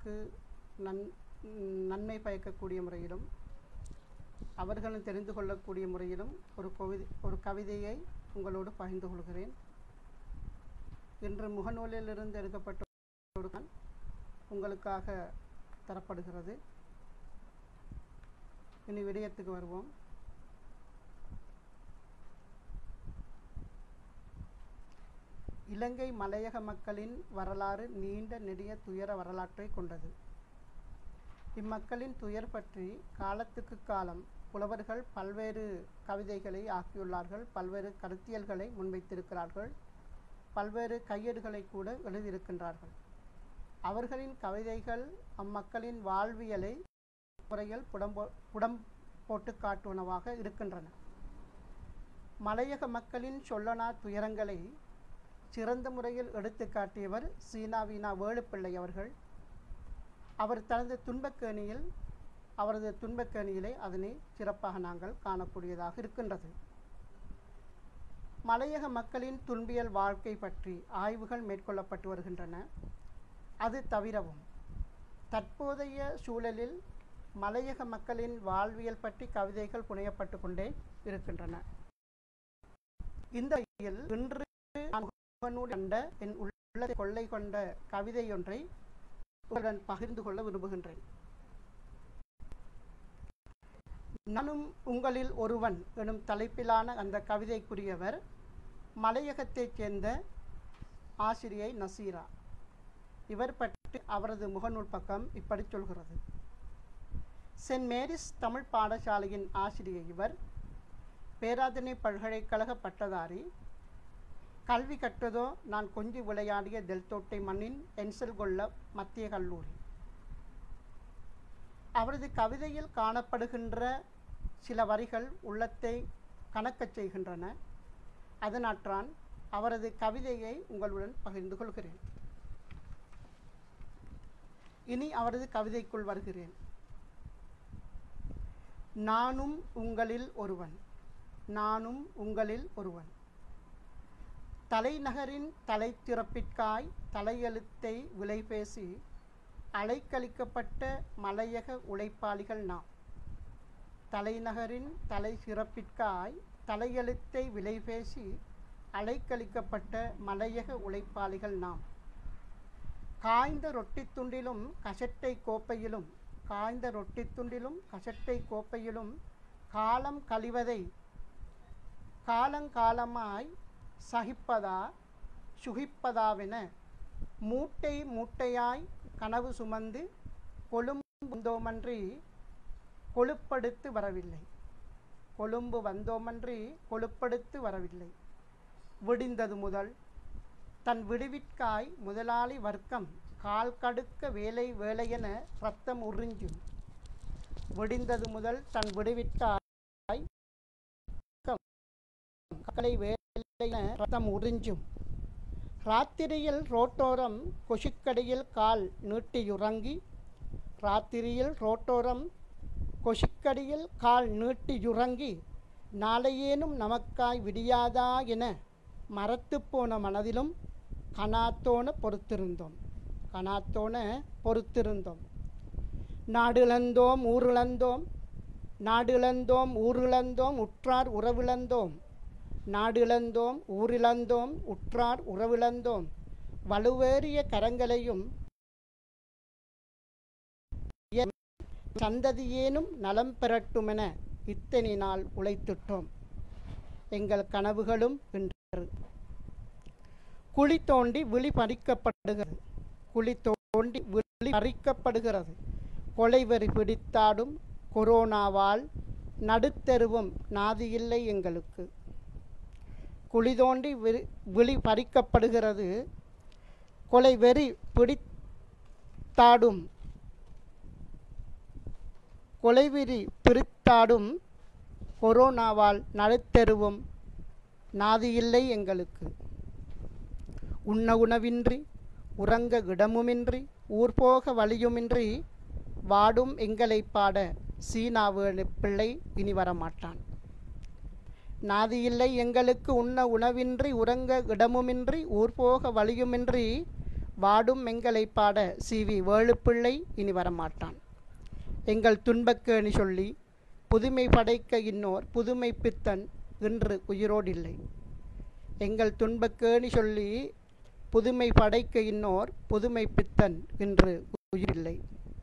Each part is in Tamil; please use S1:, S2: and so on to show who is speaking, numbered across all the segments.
S1: மக்களுக்கு நன் நன்மை பயக்கக்கூடிய முறையிலும் அவர்களும் தெரிந்து கொள்ளக்கூடிய முறையிலும் ஒரு கவிதை ஒரு கவிதையை உங்களோடு பகிர்ந்து கொள்கிறேன் இன்று முகநூலிலிருந்து எடுக்கப்பட்ட ஒரு கண் உங்களுக்காக தரப்படுகிறது இனி விடயத்துக்கு வருவோம் இலங்கை மலையக மக்களின் வரலாறு நீண்ட நெடிய துயர வரலாற்றை கொண்டது இம்மக்களின் துயர் பற்றி காலத்துக்கு காலம் புலவர்கள் பல்வேறு கவிதைகளை ஆக்கியுள்ளார்கள் பல்வேறு கருத்தியல்களை முன்வைத்திருக்கிறார்கள் பல்வேறு கையேடுகளை கூட எழுதியிருக்கின்றார்கள் அவர்களின் கவிதைகள் அம்மக்களின் வாழ்வியலை முறையில் புடம்போ புடம் போட்டு காட்டுவனவாக இருக்கின்றன மலையக மக்களின் சொல்லனா துயரங்களை சிறந்த முறையில் எடுத்து காட்டியவர் சீனாவீனா வேலுப்பிள்ளை அவர்கள் அவர் தனது துன்பக்கேணியில் அவரது துன்பக்கேணியிலே அதனை சிறப்பாக நாங்கள் காணக்கூடியதாக இருக்கின்றது மலையக மக்களின் துன்பியல் வாழ்க்கை பற்றி ஆய்வுகள் மேற்கொள்ளப்பட்டு வருகின்றன அது தவிரவும் தற்போதைய சூழலில் மலையக மக்களின் வாழ்வியல் பற்றி கவிதைகள் புனையப்பட்டு கொண்டே இருக்கின்றன இந்த வகையில் இன்று நான் முகநூல் கண்ட என் உள்ளத்தை கொள்ளை கொண்ட கவிதையொன்றை உங்களுடன் பகிர்ந்து கொள்ள விரும்புகின்றேன் நானும் உங்களில் ஒருவன் எனும் தலைப்பிலான அந்த கவிதைக்குரியவர் மலையகத்தைச் சேர்ந்த ஆசிரியை நசீரா இவர் பற்றி அவரது முகநூல் பக்கம் இப்படி சொல்கிறது சென்ட் மேரிஸ் தமிழ் பாடசாலையின் ஆசிரியை இவர் பேராதனை பல்கலைக்கழக பட்டதாரி கல்வி கற்றதோ நான் கொஞ்சி விளையாடிய தெல்தோட்டை மண்ணின் என்சல் கொள்ள மத்திய கல்லூரி அவரது கவிதையில் காணப்படுகின்ற சில வரிகள் உள்ளத்தை கணக்கச் செய்கின்றன அதனாற்றான் அவரது கவிதையை உங்களுடன் பகிர்ந்து கொள்கிறேன் இனி அவரது கவிதைக்குள் வருகிறேன் நானும் உங்களில் ஒருவன் நானும் உங்களில் ஒருவன் தலைநகரின் தலைத்திறப்பிற்காய் தலையெழுத்தை விலை பேசி அலைக்கழிக்கப்பட்ட மலையக உழைப்பாளிகள் நாம் தலைநகரின் தலை சிறப்பிற்காய் தலையெழுத்தை விலை பேசி அலைக்கழிக்கப்பட்ட மலையக உழைப்பாளிகள் நாம் காய்ந்த ரொட்டித் துண்டிலும் கசட்டை கோப்பையிலும் காய்ந்த ரொட்டித் துண்டிலும் கசட்டை கோப்பையிலும் காலம் கழிவதை காலங்காலமாய் சகிப்பதா சுகிப்பதாவென மூட்டை மூட்டையாய் கனவு சுமந்து கொழும்பு வந்தோமன்றி கொழுப்படுத்து வரவில்லை கொழும்பு வந்தோமன்றி கொழுப்படுத்து வரவில்லை விடிந்தது முதல் தன் விடுவிற்காய் முதலாளி வர்க்கம் கால் கடுக்க வேலை வேலையென ரத்தம் உறிஞ்சும் விடிந்தது முதல் தன் விடுவிற்காய் கலை வேலையென ரத்தம் உறிஞ்சும் ராத்திரியில் ரோட்டோரம் கொசுக்கடியில் கால் நீட்டியுறங்கி ராத்திரியில் ரோட்டோரம் கொசுக்கடியில் கால் நீட்டியுறங்கி நாளையேனும் நமக்காய் விடியாதா என மரத்துப்போன மனதிலும் கனாத்தோன பொறுத்திருந்தோம் கனாத்தோன பொறுத்திருந்தோம் நாடிழந்தோம் ஊரிழந்தோம் நாடிழந்தோம் ஊரிழந்தோம் உற்றார் உறவிழந்தோம் நாடிழந்தோம் ஊரிழந்தோம் உற்றார் உறவிழந்தோம் வலுவேறிய கரங்களையும் சந்ததியேனும் நலம் பெறட்டுமென இத்தனை நாள் உழைத்துட்டோம் எங்கள் கனவுகளும் இன்று குழி தோண்டி விழி பறிக்கப்படுகிறது குழி தோண்டி விழி பறிக்கப்படுகிறது கொலைவெறி பிடித்தாடும் கொரோனாவால் நடுத்தெருவும் நாதியில்லை எங்களுக்கு குழி தோண்டி விழி விழி பறிக்கப்படுகிறது கொலை வெறி பிடித்தாடும் கொலைவெறி பிரித்தாடும் கொரோனாவால் நடுத்தெருவும் நாதியில்லை எங்களுக்கு உண்ண உணவின்றி உறங்க இடமுமின்றி ஊர்போக வழியுமின்றி வாடும் எங்களை பாட சீனாவேலு பிள்ளை இனி வரமாட்டான் நாதியில்லை எங்களுக்கு உண்ண உணவின்றி உறங்க இடமுமின்றி ஊர்போக வழியுமின்றி வாடும் மெங்களை பாட சி வி வேலுப்பிள்ளை இனி வரமாட்டான் எங்கள் துன்பக்கேணி சொல்லி புதுமை படைக்க இன்னோர் புதுமை பித்தன் இன்று உயிரோடில்லை எங்கள் துன்பக்கேணி சொல்லி புதுமை படைக்க இன்னோர் புதுமை பித்தன் இன்று உயிரில்லை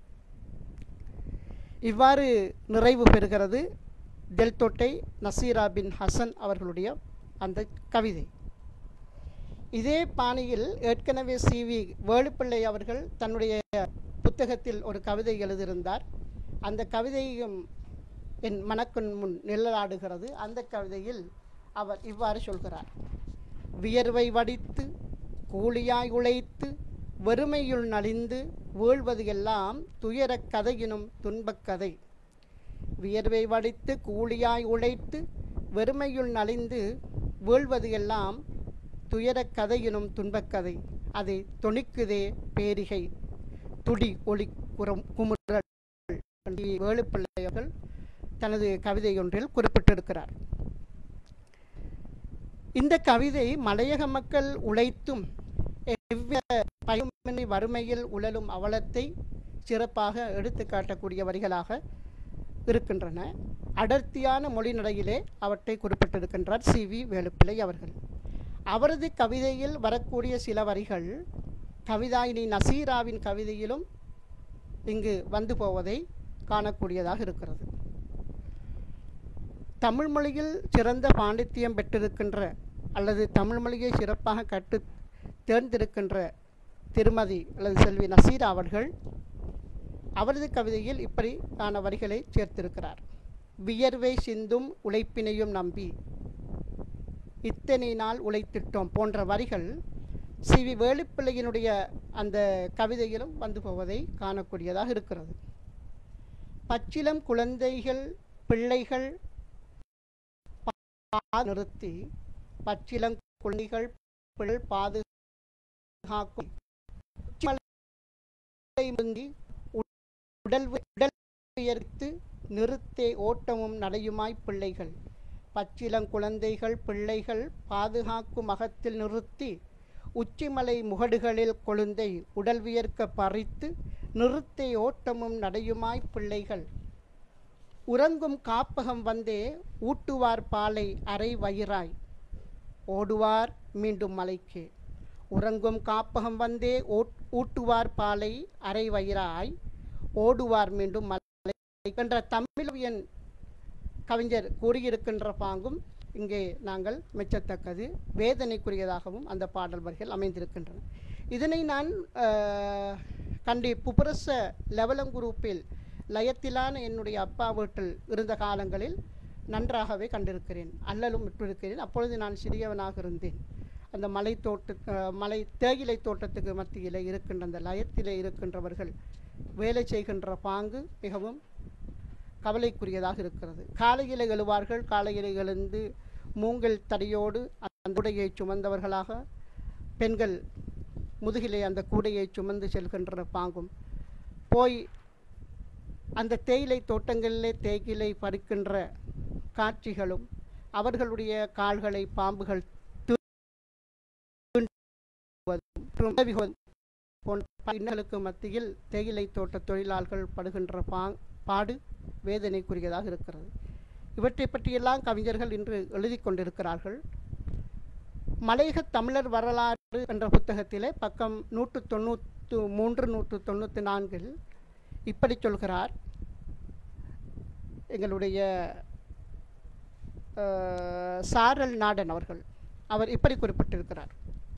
S1: இவ்வாறு நிறைவு பெறுகிறது டெல்தோட்டை நசீரா பின் ஹசன் அவர்களுடைய அந்த கவிதை இதே பாணியில் ஏற்கனவே சி வி வேலுப்பிள்ளை அவர்கள் தன்னுடைய புத்தகத்தில் ஒரு கவிதை எழுதியிருந்தார் அந்த கவிதையும் என் மனக்கண் முன் நிழலாடுகிறது அந்த கவிதையில் அவர் இவ்வாறு சொல்கிறார் வியர்வை வடித்து கூலியாய் உழைத்து வெறுமையுள் நலிந்து வீழ்வது எல்லாம் துயரக் கதையினும் துன்பக் கதை வியர்வை வடித்து கூலியாய் உழைத்து வெறுமையுள் நலிந்து வீழ்வது எல்லாம் துயரக் கதையினும் துன்பக் கதை அதை தொணிக்குதே பேரிகை துடி ஒளி குரம் குமுறல் வேலுப்பிள்ளையர்கள் தனது கவிதை ஒன்றில் குறிப்பிட்டிருக்கிறார் இந்த கவிதை மலையக மக்கள் உழைத்தும் எவ்வித பயமின்றி வறுமையில் உழலும் அவலத்தை சிறப்பாக எடுத்து காட்டக்கூடிய வரிகளாக இருக்கின்றன அடர்த்தியான மொழிநடையிலே அவற்றை குறிப்பிட்டிருக்கின்றார் சி வி வேலுப்பிள்ளை அவர்கள் அவரது கவிதையில் வரக்கூடிய சில வரிகள் கவிதாயினி நசீராவின் கவிதையிலும் இங்கு வந்து போவதை காணக்கூடியதாக இருக்கிறது தமிழ் மொழியில் சிறந்த பாண்டித்தியம் பெற்றிருக்கின்ற அல்லது தமிழ் மொழியை சிறப்பாக கற்று தேர்ந்திருக்கின்ற திருமதி அல்லது செல்வி நசீரா அவர்கள் அவரது கவிதையில் இப்படியான வரிகளை சேர்த்திருக்கிறார் வியர்வை சிந்தும் உழைப்பினையும் நம்பி இத்தனை நாள் உழைத்திட்டோம் போன்ற வரிகள் சி வி வேலுப்பிள்ளையினுடைய அந்த கவிதையிலும் வந்து போவதை காணக்கூடியதாக இருக்கிறது பச்சிலம் குழந்தைகள் பிள்ளைகள் நிறுத்தி பச்சிலம் குழந்தைகள் பிள் பாதுகாக்கும் உடல் உடல் உயர்த்து நிறுத்தே ஓட்டமும் நடையுமாய் பிள்ளைகள் பச்சிலங்குழந்தைகள் பிள்ளைகள் பாதுகாக்கும் அகத்தில் நிறுத்தி உச்சிமலை முகடுகளில் கொழுந்தை உடல் வியர்க்க பறித்து நிறுத்தே ஓட்டமும் நடையுமாய் பிள்ளைகள் உறங்கும் காப்பகம் வந்தே ஊட்டுவார் பாலை அரை வயிறாய் ஓடுவார் மீண்டும் மலைக்கு உறங்கும் காப்பகம் வந்தே ஓட் ஊட்டுவார் பாலை அரை வயிறாய் ஓடுவார் மீண்டும் மலை என்ற தமிழவியன் கவிஞர் கூறியிருக்கின்ற பாங்கும் இங்கே நாங்கள் மெச்சத்தக்கது வேதனைக்குரியதாகவும் அந்த பாடல் வரிகள் அமைந்திருக்கின்றன இதனை நான் கண்டி புபரச லெவலம் குரூப்பில் லயத்திலான என்னுடைய அப்பா வீட்டில் இருந்த காலங்களில் நன்றாகவே கண்டிருக்கிறேன் அல்லலும் விட்டிருக்கிறேன் அப்பொழுது நான் சிறியவனாக இருந்தேன் அந்த மலை தோட்ட மலை தேயிலை தோட்டத்துக்கு மத்தியில் இருக்கின்ற அந்த லயத்திலே இருக்கின்றவர்கள் வேலை செய்கின்ற பாங்கு மிகவும் கவலைக்குரியதாக இருக்கிறது காலையில் எழுவார்கள் காலையில் எழுந்து மூங்கல் தடியோடு அந்த கூடையை சுமந்தவர்களாக பெண்கள் முதுகிலே அந்த கூடையை சுமந்து செல்கின்ற பாங்கும் போய் அந்த தேயிலை தோட்டங்களிலே தேயிலை பறிக்கின்ற காட்சிகளும் அவர்களுடைய கால்களை பாம்புகள் போன்ற இன்னலுக்கு மத்தியில் தேயிலை தோட்ட தொழிலாளர்கள் படுகின்ற பா பாடு வேதனைக்குரியதாக இருக்கிறது இவற்றை பற்றியெல்லாம் கவிஞர்கள் இன்று எழுதி கொண்டிருக்கிறார்கள் மலையக தமிழர் வரலாறு என்ற புத்தகத்திலே பக்கம் நூற்று தொண்ணூற்று மூன்று நூற்று தொண்ணூற்றி நான்கில் இப்படி சொல்கிறார் எங்களுடைய சாரல் நாடன் அவர்கள் அவர் இப்படி குறிப்பிட்டிருக்கிறார்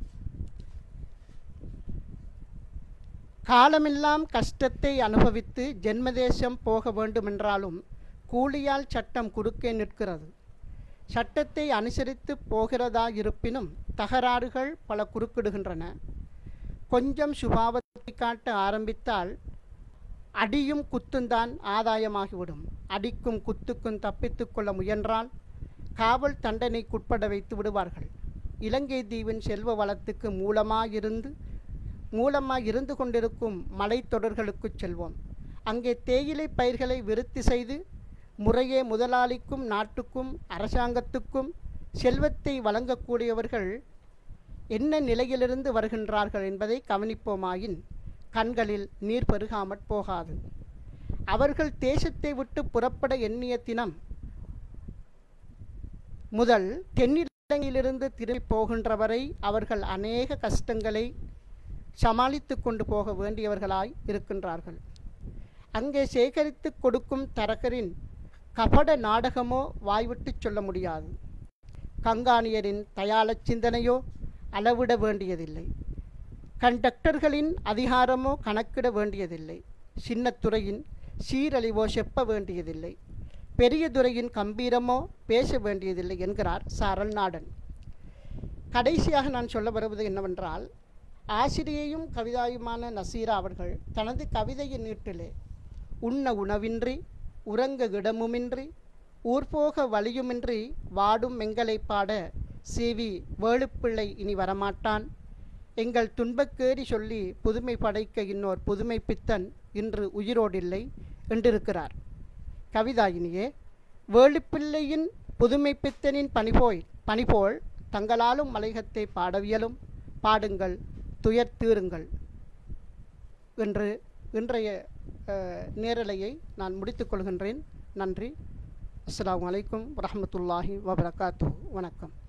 S1: காலமெல்லாம் கஷ்டத்தை அனுபவித்து ஜென்மதேசம் போக வேண்டுமென்றாலும் கூலியால் சட்டம் குறுக்கே நிற்கிறது சட்டத்தை அனுசரித்து போகிறதா இருப்பினும் தகராறுகள் பல குறுக்கிடுகின்றன கொஞ்சம் சுபாவத்தை காட்ட ஆரம்பித்தால் அடியும் குத்துந்தான் ஆதாயமாகிவிடும் அடிக்கும் குத்துக்கும் தப்பித்து கொள்ள முயன்றால் காவல் தண்டனைக்குட்பட வைத்து விடுவார்கள் இலங்கை தீவின் செல்வ வளத்துக்கு மூலமாயிருந்து மூலமாக இருந்து கொண்டிருக்கும் மலைத்தொடர்களுக்கு செல்வோம் அங்கே தேயிலை பயிர்களை விருத்தி செய்து முறையே முதலாளிக்கும் நாட்டுக்கும் அரசாங்கத்துக்கும் செல்வத்தை வழங்கக்கூடியவர்கள் என்ன நிலையிலிருந்து வருகின்றார்கள் என்பதை கவனிப்போமாயின் கண்களில் நீர் பெருகாமற் போகாது அவர்கள் தேசத்தை விட்டு புறப்பட எண்ணிய தினம் முதல் தென்னிலங்கையிலிருந்து திரும்பி போகின்ற வரை அவர்கள் அநேக கஷ்டங்களை சமாளித்து கொண்டு போக வேண்டியவர்களாய் இருக்கின்றார்கள் அங்கே சேகரித்து கொடுக்கும் தரகரின் கபட நாடகமோ வாய்விட்டுச் சொல்ல முடியாது கங்காணியரின் தயாளச் சிந்தனையோ அளவிட வேண்டியதில்லை கண்டக்டர்களின் அதிகாரமோ கணக்கிட வேண்டியதில்லை சின்னத்துறையின் சீரழிவோ செப்ப வேண்டியதில்லை பெரிய துறையின் கம்பீரமோ பேச வேண்டியதில்லை என்கிறார் சாரல் நாடன் கடைசியாக நான் சொல்ல வருவது என்னவென்றால் ஆசிரியையும் கவிதாயுமான நசீரா அவர்கள் தனது கவிதையின் நீட்டிலே உண்ண உணவின்றி உறங்க இடமுமின்றி ஊர்போக வழியுமின்றி வாடும் மெங்களை பாட சிவி வேளுப்பிள்ளை இனி வரமாட்டான் எங்கள் துன்பக்கேறி சொல்லி புதுமை படைக்க இன்னோர் புதுமை பித்தன் இன்று உயிரோடில்லை என்றிருக்கிறார் கவிதாயினியே வேளுப்பிள்ளையின் புதுமை பித்தனின் பணிபோய் பணிபோல் தங்களாலும் மலையகத்தை பாடவியலும் பாடுங்கள் துயர் தீருங்கள் என்று இன்றைய அஹ், நேரலையை நான் முடித்துக்கொள்கின்றேன் நன்றி அஸ்ஸலாமு அலைக்கும் வரஹ்மத்துல்லாஹி வபரகாத்து வணக்கம்